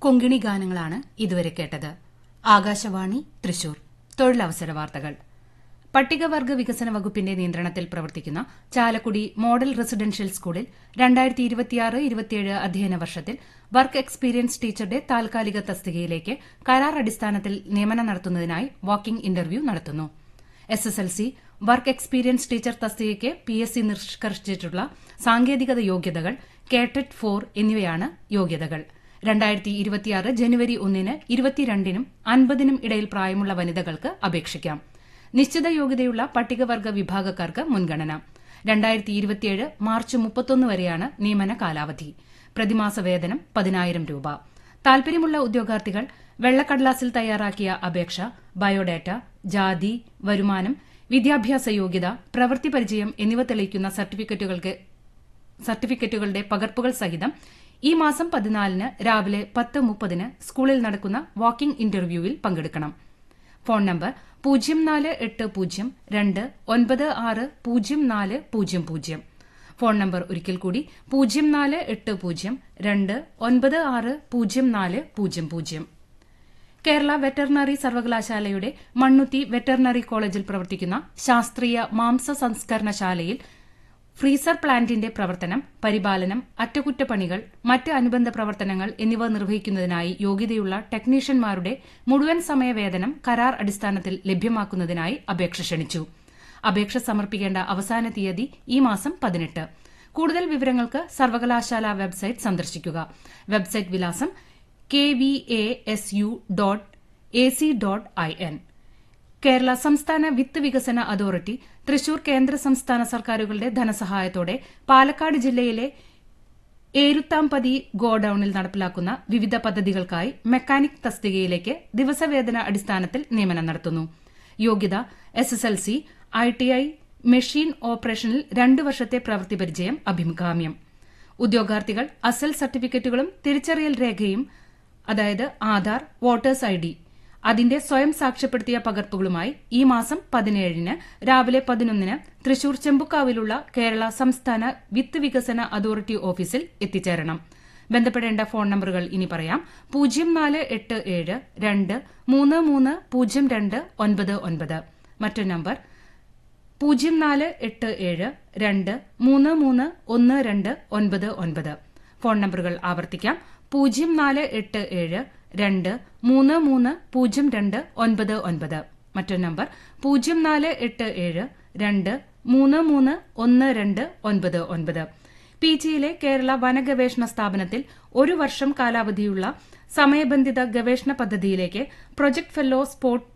കൊങ്കിണി ഗാനങ്ങളാണ് ഇതുവരെ കേട്ടത് ആകാശവാണി തൃശൂർ തൊഴിലവസര വാർത്തകൾ പട്ടികവർഗ വികസന വകുപ്പിന്റെ നിയന്ത്രണത്തിൽ പ്രവർത്തിക്കുന്ന ചാലക്കുടി മോഡൽ റെസിഡൻഷ്യൽ സ്കൂളിൽ രണ്ടായിരത്തി ഇരുപത്തിയാറ് ഇരുപത്തിയേഴ് അധ്യയന വർഷത്തിൽ വർക്ക് എക്സ്പീരിയൻസ് ടീച്ചറുടെ താൽക്കാലിക തസ്തികയിലേക്ക് കരാർ അടിസ്ഥാനത്തിൽ നിയമനം നടത്തുന്നതിനായി വാക്കിംഗ് ഇന്റർവ്യൂ നടത്തുന്നു S S L C work experience teacher തസ്തികയ്ക്ക് പി എസ് സി നിഷ്കർഷിച്ചിട്ടുള്ള സാങ്കേതികത യോഗ്യതകൾ കേട്ടറ്റ് ഫോർ എന്നിവയാണ് യോഗ്യതകൾ രണ്ടായിരത്തി ഇരുപത്തിയാറ് ജനുവരി ഒന്നിന് ഇരുപത്തിരണ്ടിനും അൻപതിനും ഇടയിൽ പ്രായമുള്ള വനിതകൾക്ക് അപേക്ഷിക്കാം നിശ്ചിത യോഗ്യതയുള്ള പട്ടികവർഗ വിഭാഗക്കാർക്ക് മുൻഗണന രണ്ടായിരത്തി ഇരുപത്തിയേഴ് മാർച്ച് മുപ്പത്തൊന്ന് വരെയാണ് നിയമന കാലാവധി പ്രതിമാസ വേതനം പതിനായിരം രൂപ താൽപര്യമുള്ള ഉദ്യോഗാർത്ഥികൾ വെള്ളക്കടലാസിൽ തയ്യാറാക്കിയ അപേക്ഷ ബയോഡാറ്റ ജാതി വരുമാനം വിദ്യാഭ്യാസ യോഗ്യത പ്രവൃത്തി പരിചയം എന്നിവ തെളിയിക്കുന്ന സർട്ടിഫിക്കറ്റുകൾക്ക് സർട്ടിഫിക്കറ്റുകളുടെ പകർപ്പുകൾ സഹിതം ഈ മാസം പതിനാലിന് രാവിലെ പത്ത് മുപ്പതിന് സ്കൂളിൽ നടക്കുന്ന വാക്കിംഗ് ഇന്റർവ്യൂവിൽ പങ്കെടുക്കണം ഫോൺ നമ്പർ പൂജ്യം നാല് എട്ട് പൂജ്യം രണ്ട് ഒൻപത് ആറ് പൂജ്യം നാല് പൂജ്യം പൂജ്യം ഫോൺ നമ്പർ ഒരിക്കൽ കൂടി പൂജ്യം നാല് എട്ട് പൂജ്യം രണ്ട് ഒൻപത് ആറ് പൂജ്യം നാല് പൂജ്യം പൂജ്യം കേരള വെറ്ററിനറി സർവകലാശാലയുടെ മണ്ണുത്തി വെറ്ററിനറി കോളേജിൽ പ്രവർത്തിക്കുന്ന ശാസ്ത്രീയ മാംസ സംസ്കരണശാലയിൽ ഫ്രീസർ പ്ലാന്റിന്റെ പ്രവർത്തനം പരിപാലനം അറ്റകുറ്റപ്പണികൾ മറ്റ് അനുബന്ധ പ്രവർത്തനങ്ങൾ എന്നിവ നിർവഹിക്കുന്നതിനായി യോഗ്യതയുള്ള ടെക്നീഷ്യന്മാരുടെ മുഴുവൻ സമയ വേതനം കരാർ അടിസ്ഥാനത്തിൽ ലഭ്യമാക്കുന്നതിനായി അപേക്ഷ ക്ഷണിച്ചു അപേക്ഷ സമർപ്പിക്കേണ്ട അവസാന തീയതി ഈ മാസം പതിനെട്ട് കൂടുതൽ വിവരങ്ങൾക്ക് സർവകലാശാല വെബ്സൈറ്റ് സന്ദർശിക്കുക വെബ്സൈറ്റ് വിലാസം K V A S U dot A C dot I N Kerala സംസ്ഥാന വിത്ത് വികസന അതോറിറ്റി തൃശൂർ കേന്ദ്ര സംസ്ഥാന സർക്കാരുകളുടെ ധനസഹായത്തോടെ പാലക്കാട് ജില്ലയിലെ ഏരുത്താംപതി ഗോഡൌണിൽ നടപ്പിലാക്കുന്ന വിവിധ പദ്ധതികൾക്കായി മെക്കാനിക് തസ്തികയിലേക്ക് ദിവസവേതന അടിസ്ഥാനത്തിൽ നിയമനം നടത്തുന്നു യോഗ്യത S S L C I T I machine ഓപ്പറേഷനിൽ രണ്ട് വർഷത്തെ പ്രവൃത്തി പരിചയം അഭിമുഖാമ്യം ഉദ്യോഗാർത്ഥികൾ അസൽ സർട്ടിഫിക്കറ്റുകളും തിരിച്ചറിയൽ രേഖയും അതായത് ആധാർ വോട്ടേഴ്സ് ഐ ഡി അതിന്റെ സ്വയം സാക്ഷ്യപ്പെടുത്തിയ പകർപ്പുകളുമായി ഈ മാസം പതിനേഴിന് രാവിലെ പതിനൊന്നിന് തൃശൂർ ചെമ്പുക്കാവിലുള്ള കേരള സംസ്ഥാന വിത്ത് വികസന അതോറിറ്റി ഓഫീസിൽ എത്തിച്ചേരണം ബന്ധപ്പെടേണ്ട ഫോൺ നമ്പറുകൾ ഇനി പറയാം പൂജ്യം നാല് എട്ട് ഏഴ് രണ്ട് മൂന്ന് മൂന്ന് പൂജ്യം രണ്ട് ഒൻപത് ഒൻപത് മറ്റൊരു നമ്പർ പൂജ്യം നാല് എട്ട് ഏഴ് രണ്ട് മൂന്ന് മൂന്ന് ഒന്ന് രണ്ട് ഒൻപത് ഒൻപത് ഫോൺ നമ്പറുകൾ ആവർത്തിക്കാം പൂജ്യം നാല് എട്ട് ഏഴ് രണ്ട് മൂന്ന് മൂന്ന് പൂജ്യം രണ്ട് ഒൻപത് ഒൻപത് മറ്റൊരു നമ്പർ പൂജ്യം നാല് എട്ട് ഏഴ് രണ്ട് മൂന്ന് മൂന്ന് ഒന്ന് രണ്ട് ഒൻപത് ഒൻപത് പി ജിയിലെ കേരള വനഗവേഷണ സ്ഥാപനത്തിൽ ഒരു വർഷം കാലാവധിയുള്ള സമയബന്ധിത ഗവേഷണ പദ്ധതിയിലേക്ക് പ്രൊജക്ട് ഫെല്ലോ സ്പോട്ട്